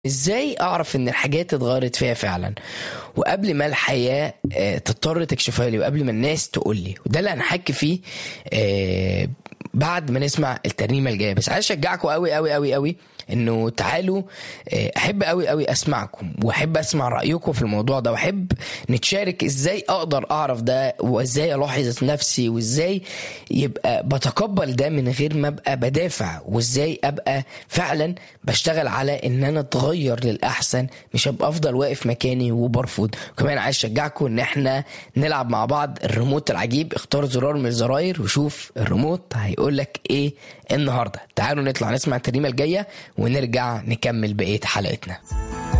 ازاي اعرف ان الحاجات اتغيرت فيها فعلا وقبل ما الحياه آه، تضطر تكشفها لي وقبل ما الناس تقول لي وده اللي هنحكي فيه آه، بعد ما نسمع الترنيمه الجايه بس عايز اشجعكم قوي قوي قوي قوي انه تعالوا آه، احب قوي قوي اسمعكم واحب اسمع رايكم في الموضوع ده واحب نتشارك ازاي اقدر اعرف ده وازاي الاحظ نفسي وازاي يبقى بتقبل ده من غير ما ابقى بدافع وازاي ابقى فعلا بشتغل على ان انا اتغير للاحسن مش هبقى افضل واقف مكاني وبرفض وكمان عايز اشجعكم ان احنا نلعب مع بعض الريموت العجيب اختار زرار من الزراير وشوف الريموت هيقول لك ايه النهارده تعالوا نطلع نسمع الترنيمه الجايه ونرجع نكمل بقيه حلقتنا